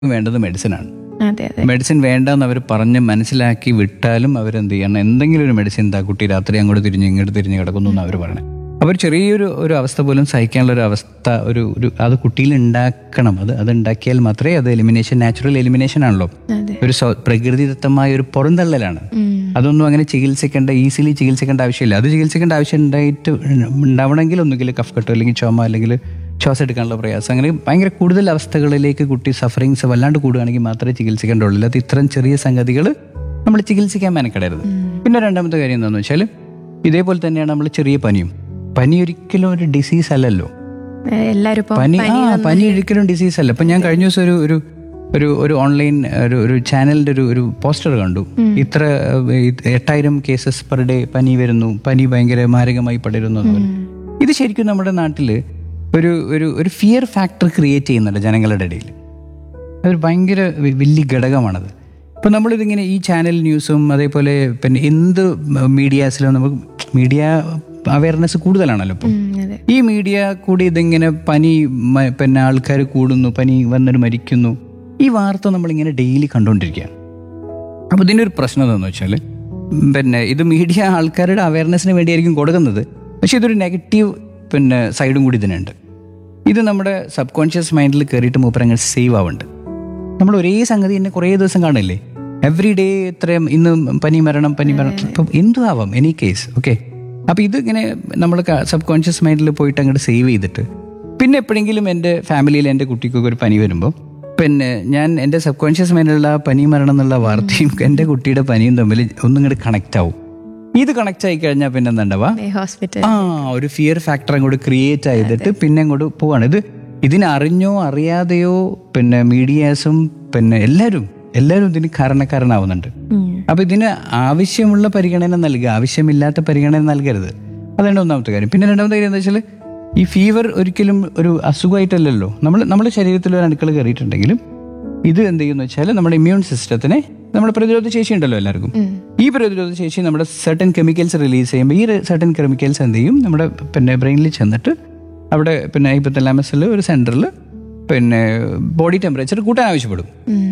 വേണ്ടത് മെഡിസിനാണ് അതെ അതെ മെഡിസിൻ വേണ്ടെന്ന് അവർ പറഞ്ഞ് മനസ്സിലാക്കി വിട്ടാലും അവരെന്ത് ചെയ്യണം എന്തെങ്കിലും ഒരു മെഡിസിൻ എന്താ കുട്ടി രാത്രി അങ്ങോട്ട് തിരിഞ്ഞ് ഇങ്ങോട്ട് തിരിഞ്ഞ് കിടക്കുന്നു എന്ന് അവർ പറയണേ അവർ ചെറിയൊരു ഒരു അവസ്ഥ പോലും സഹിക്കാനുള്ള ഒരു അവസ്ഥ ഒരു ഒരു അത് കുട്ടിയിൽ ഉണ്ടാക്കണം അത് അത് ഉണ്ടാക്കിയാൽ മാത്രമേ അത് എലിമിനേഷൻ നാച്ചുറൽ എലിമിനേഷൻ ആണല്ലോ അതെ ഒരു സ്വ- പ്രകൃതിദത്തമായ ഒരു പുറന്തള്ളലാണ് ഉം. അതൊന്നും അങ്ങനെ ചികിത്സിക്കേണ്ട ഈസിലി ചികിത്സിക്കേണ്ട ആവശ്യമില്ല അത് ചികിത്സിക്കേണ്ട ആവശ്യം ഉണ്ടായിട്ട് ഉണ്ടാവണമെങ്കിൽ ഒന്നുകിൽ കഫ് കെട്ടോ അല്ലെങ്കിൽ ചുമ അല്ലെങ്കിൽ ശ്വാസം എടുക്കാനുള്ള പ്രയാസം അങ്ങനെ ഭയങ്കര കൂടുതൽ അവസ്ഥകളിലേക്ക് കുട്ടി സഫറിങ്സ് വല്ലാണ്ട് കൂടുകയാണെങ്കിൽ മാത്രമേ ചികിത്സിക്കേണ്ടുള്ളൂ അല്ലാതെ ഇത്തരം ചെറിയ സംഗതികൾ നമ്മൾ ചികിത്സിക്കാൻ മെനക്കെടരുത് പിന്നെ രണ്ടാമത്തെ കാര്യം എന്താണെന്ന് വെച്ചാൽ ഇതേപോലെ തന്നെയാണ് നമ്മൾ ചെറിയ പനിയും പനി ഒരിക്കലും ഒരു ഡിസീസ് അല്ലല്ലോ ഏ, എല്ലാരും ഇപ്പൊ പനി ആ പനി ഒരിക്കലും ഡിസീസ് അല്ല ഇപ്പൊ ഞാൻ കഴിഞ്ഞ ദിവസം ഒരു ഒരു ഒരു ഒരു ഓൺലൈൻ ഒരു ഒരു ചാനലിന്റെ ഒരു ഒരു പോസ്റ്റർ കണ്ടു ഇത്ര ഏഹ്, ഇത് എട്ടായിരം കേസസ് പെർ ഡേ പനി വരുന്നു പനി ഭയങ്കര മാരകമായി പടരുന്നു എന്ന് പറഞ്ഞു. ഇത് ശരിക്കും നമ്മുടെ നാട്ടില് ഒരു ഒരു ഒരു ഫിയർ ഫാക്ടർ ക്രിയേറ്റ് ചെയ്യുന്നുണ്ട് ജനങ്ങളുടെ ഇടയിൽ അതൊരു ഭയങ്കര വ- വലിയ ഘടകമാണത് ഇപ്പൊ നമ്മളിതിങ്ങനെ ഈ ചാനൽ ന്യൂസും അതേപോലെ പിന്നെ എന്ത് മീഡിയാസിലും നമുക്ക് മീഡിയ അവയർനെസ് കൂടുതലാണല്ലോ ഇപ്പം ഉം, അതെ ഈ മീഡിയ കൂടി ഇതിങ്ങനെ പനി മ- പിന്നെ ആൾക്കാർ കൂടുന്നു പനി വന്നിട്ട് മരിക്കുന്നു ഈ വാർത്ത നമ്മളിങ്ങനെ ഡെയിലി കണ്ടുകൊണ്ടിരിക്കുകയാണ് അപ്പോൾ ഇതിൻ്റെ ഒരു പ്രശ്നം എന്താണെന്ന് വെച്ചാൽ പിന്നെ ഇത് മീഡിയ ആൾക്കാരുടെ അവയർനെസ്സിന് വേണ്ടിയായിരിക്കും കൊടുക്കുന്നത് പക്ഷെ ഇതൊരു നെഗറ്റീവ് പിന്നെ സൈഡും കൂടി ഇതിനുണ്ട് ഇത് നമ്മുടെ സബ് കോൺഷ്യസ് മൈൻഡിൽ കയറിയിട്ട് മൂപ്പരങ്ങൾ സേവ് ആവുന്നുണ്ട് നമ്മൾ ഒരേ സംഗതി തന്നെ കുറേ ദിവസം കാണില്ലേ എവറി ഡേ ഇത്രയും ഇന്ന് പനി മരണം പനി മരണം ഇപ്പം എന്തും ആവാം എനി കേസ് ഓക്കെ അപ്പം ഇത് ഇങ്ങനെ നമ്മൾ സബ് കോൺഷ്യസ് മൈൻഡിൽ പോയിട്ട് അങ്ങോട്ട് സേവ് ചെയ്തിട്ട് പിന്നെ എപ്പോഴെങ്കിലും എൻ്റെ ഫാമിലിയിൽ എൻ്റെ കുട്ടിക്കൊക്കെ ഒരു പനി വരുമ്പോൾ പിന്നെ ഞാൻ എൻ്റെ സബ് കോൺഷ്യസ് മൈൻഡിലുള്ള ആ പനി മരണം എന്നുള്ള വാർത്തയും എൻ്റെ കുട്ടിയുടെ പനിയും തമ്മിൽ ഒന്നും ഇങ്ങോട്ട് കണക്റ്റ് ആവും ഇത് കണക്റ്റ് ആയി കഴിഞ്ഞാൽ പിന്നെ എന്താ ഉണ്ടാവുക ഹോസ്പിറ്റൽ ആ ഒരു ഫിയർ ഫാക്ടർ അങ്ങോട്ട് ക്രിയേറ്റ് ചെയ്തിട്ട് പിന്നെ അങ്ങോട്ട് പോവാണ് ഇത് ഇതിനറിഞ്ഞോ അറിയാതെയോ പിന്നെ മീഡിയാസും പിന്നെ എല്ലാവരും എല്ലാവരും ഇതിന് കാരണക്കാരനാവുന്നുണ്ട് അപ്പൊ ഇതിന് ആവശ്യമുള്ള പരിഗണന നൽകുക ആവശ്യമില്ലാത്ത പരിഗണന നൽകരുത് അതാണ് ഒന്നാമത്തെ കാര്യം പിന്നെ രണ്ടാമത്തെ കാര്യം എന്താ വെച്ചാൽ ഈ ഫീവർ ഒരിക്കലും ഒരു അസുഖമായിട്ടല്ലല്ലോ നമ്മൾ നമ്മുടെ ശരീരത്തിൽ ഒരു അണുക്കൾ കയറിയിട്ടുണ്ടെങ്കിലും ഇത് എന്ത് ചെയ്യുന്നു വെച്ചാൽ നമ്മുടെ ഇമ്മ്യൂൺ സിസ്റ്റത്തിനെ നമ്മുടെ പ്രതിരോധ ശേഷി ഉണ്ടല്ലോ എല്ലാവർക്കും ഈ പ്രതിരോധ ശേഷി നമ്മുടെ സർട്ടൻ കെമിക്കൽസ് റിലീസ് ചെയ്യുമ്പോൾ ഈ സർട്ടൻ കെമിക്കൽസ് എന്ത് ചെയ്യും നമ്മുടെ പിന്നെ ബ്രെയിനിൽ ചെന്നിട്ട് അവിടെ പിന്നെ ഹൈപ്പത്തലാമസിൽ ഒരു സെൻറ്ററിൽ പിന്നെ ബോഡി ടെമ്പറേച്ചർ കൂട്ടാൻ ആവശ്യപ്പെടും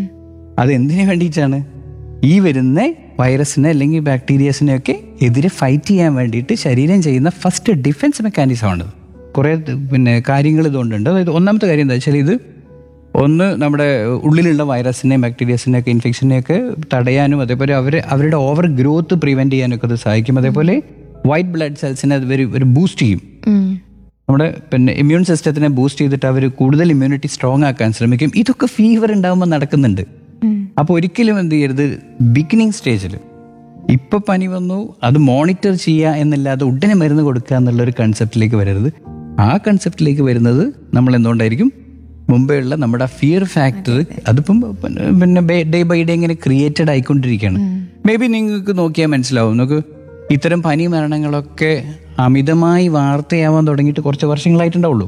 അത് എന്തിനു വേണ്ടിയിട്ടാണ് ഈ വരുന്ന വൈറസിനെ അല്ലെങ്കിൽ ബാക്ടീരിയസിനെയൊക്കെ എതിരെ ഫൈറ്റ് ചെയ്യാൻ വേണ്ടിയിട്ട് ശരീരം ചെയ്യുന്ന ഫസ്റ്റ് ഡിഫൻസ് മെക്കാനിസമാണ് കുറേ പിന്നെ കാര്യങ്ങൾ ഇതുകൊണ്ടുണ്ട് അതായത് ഒന്നാമത്തെ കാര്യം എന്താ വെച്ചാൽ ഇത് ഒന്ന് നമ്മുടെ ഉള്ളിലുള്ള വൈറസിനെയും ബാക്ടീരിയസിനെയൊക്കെ ഇൻഫെക്ഷനെയൊക്കെ തടയാനും അതേപോലെ അവർ അവരുടെ ഓവർ ഗ്രോത്ത് പ്രിവെൻറ്റ് ചെയ്യാനൊക്കെ ഇത് സഹായിക്കും അതേപോലെ വൈറ്റ് ബ്ലഡ് സെൽസിനെ അത് ഒരു ഒരു ബൂസ്റ്റ് ചെയ്യും നമ്മുടെ പിന്നെ ഇമ്മ്യൂൺ സിസ്റ്റത്തിനെ ബൂസ്റ്റ് ചെയ്തിട്ട് അവർ കൂടുതൽ ഇമ്മ്യൂണിറ്റി സ്ട്രോങ് ആക്കാൻ ശ്രമിക്കും ഇതൊക്കെ ഫീവർ ഉണ്ടാകുമ്പോൾ നടക്കുന്നുണ്ട് അപ്പോൾ ഒരിക്കലും എന്ത് ചെയ്യരുത് ബിഗിനിങ് സ്റ്റേജിൽ ഇപ്പൊ പനി വന്നു അത് മോണിറ്റർ ചെയ്യുക എന്നല്ലാതെ ഉടനെ മരുന്ന് കൊടുക്കുക എന്നുള്ള ഒരു കൺസെപ്റ്റിലേക്ക് വരരുത് ആ കൺസെപ്റ്റിലേക്ക് വരുന്നത് നമ്മൾ എന്തുകൊണ്ടായിരിക്കും മുമ്പേ ഉള്ള നമ്മുടെ ഫിയർ ഫാക്ടർ അതിപ്പം പിന്നെ ഡേ ബൈ ഡേ ഇങ്ങനെ ക്രിയേറ്റഡ് ആയിക്കൊണ്ടിരിക്കുകയാണ് മേ ബി നിങ്ങൾക്ക് നോക്കിയാൽ മനസ്സിലാവും നമുക്ക് ഇത്തരം പനി മരണങ്ങളൊക്കെ അമിതമായി വാർത്തയാവാൻ തുടങ്ങിയിട്ട് കുറച്ച് വർഷങ്ങളായിട്ടുണ്ടാവുള്ളൂ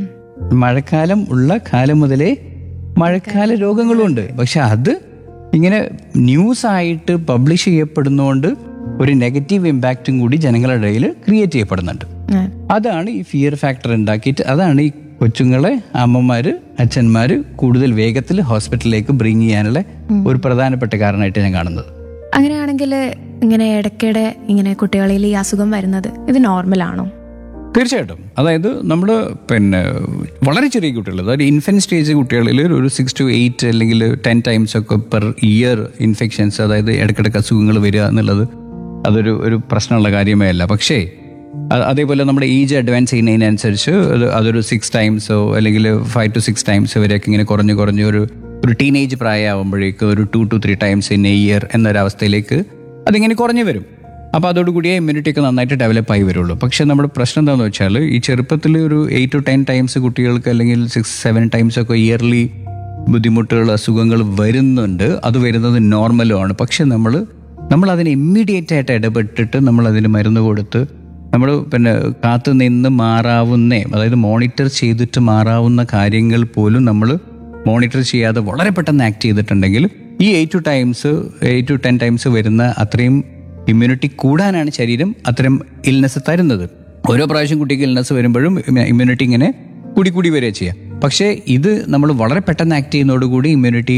മഴക്കാലം ഉള്ള കാലം മുതലേ മഴക്കാല രോഗങ്ങളും ഉണ്ട് പക്ഷെ അത് ഇങ്ങനെ ന്യൂസ് ആയിട്ട് പബ്ലിഷ് ചെയ്യപ്പെടുന്നതുകൊണ്ട് ഒരു നെഗറ്റീവ് ഇമ്പാക്റ്റും കൂടി ജനങ്ങളുടെ ഇടയിൽ ക്രിയേറ്റ് ചെയ്യപ്പെടുന്നുണ്ട് അതാണ് ഈ ഫിയർ ഫാക്ടർ ഉണ്ടാക്കിയിട്ട് അതാണ് ഈ കൊച്ചുങ്ങളെ അമ്മമാര് അച്ഛന്മാര് കൂടുതൽ വേഗത്തിൽ ഹോസ്പിറ്റലിലേക്ക് ബ്രിങ് ചെയ്യാനുള്ള ഒരു പ്രധാനപ്പെട്ട കാരണമായിട്ട് ഞാൻ കാണുന്നത് അങ്ങനെയാണെങ്കിൽ ഇങ്ങനെ ഇടയ്ക്കിടെ ഇങ്ങനെ കുട്ടികളിൽ ഈ അസുഖം വരുന്നത് ഇത് നോർമലാണോ തീർച്ചയായിട്ടും അതായത് നമ്മൾ പിന്നെ വളരെ ചെറിയ കുട്ടികൾ അതായത് ഇൻഫൻറ്റ് സ്റ്റേജ് കുട്ടികളിൽ ഒരു സിക്സ് ടു എയ്റ്റ് അല്ലെങ്കിൽ ടെൻ ടൈംസ് ഒക്കെ പെർ ഇയർ ഇൻഫെക്ഷൻസ് അതായത് ഇടയ്ക്കിടയ്ക്ക് അസുഖങ്ങൾ വരിക എന്നുള്ളത് അതൊരു ഒരു പ്രശ്നമുള്ള കാര്യമേ അല്ല പക്ഷേ അ- അതേപോലെ നമ്മുടെ ഏജ് അഡ്വാൻസ് ചെയ്യുന്നതിനനുസരിച്ച് അത് അതൊരു സിക്സ് ടൈംസോ അല്ലെങ്കിൽ ഫൈവ് ടു സിക്സ് ടൈംസ് വരെയൊക്കെ ഇങ്ങനെ കുറഞ്ഞ് കുറഞ്ഞ് ഒരു ഒരു ടീനേജ് പ്രായമാകുമ്പോഴേക്ക് ഒരു two to three times in a year എന്നൊരവസ്ഥയിലേക്ക് അതിങ്ങനെ കുറഞ്ഞു വരും അപ്പോൾ അതോടുകൂടിയേ ഇമ്മ്യൂണിറ്റി ഒക്കെ നന്നായിട്ട് ഡെവലപ്പ് ആയി വരുള്ളൂ പക്ഷേ നമ്മുടെ പ്രശ്നം എന്താണെന്ന് വെച്ചാൽ ഈ ചെറുപ്പത്തിൽ ഒരു എയ്റ്റ് ടു ടെൻ ടൈംസ് കുട്ടികൾക്ക് അല്ലെങ്കിൽ സിക്സ് സെവൻ ടൈംസ് ഒക്കെ ഇയർലി ബുദ്ധിമുട്ടുകൾ അസുഖങ്ങൾ വരുന്നുണ്ട് അത് വരുന്നത് നോർമലുമാണ് പക്ഷെ നമ്മൾ നമ്മൾ അതിന് ഇമ്മീഡിയറ്റ് ആയിട്ട് ഇടപെട്ടിട്ട് നമ്മൾ അതിന് മരുന്ന് കൊടുത്ത് നമ്മൾ പിന്നെ കാത്തു നിന്ന് മാറാവുന്ന അതായത് മോണിറ്റർ ചെയ്തിട്ട് മാറാവുന്ന കാര്യങ്ങൾ പോലും നമ്മൾ മോണിറ്റർ ചെയ്യാതെ വളരെ പെട്ടെന്ന് ആക്ട് ചെയ്തിട്ടുണ്ടെങ്കിൽ ഈ eight to times eight to ten times വരുന്ന അത്രയും ഇമ്മ്യൂണിറ്റി കൂടാനാണ് ശരീരം അത്തരം ഇൽനെസ് തരുന്നത് ഓരോ പ്രാവശ്യം കുട്ടിക്ക് ഇൽനെസ് വരുമ്പോഴും ഇമ്മ്യൂണിറ്റി ഇങ്ങനെ കൂടി കൂടി വരിക ചെയ്യുക പക്ഷേ ഇത് നമ്മൾ വളരെ പെട്ടെന്ന് ആക്ട് ചെയ്യുന്നതോടുകൂടി ഇമ്മ്യൂണിറ്റി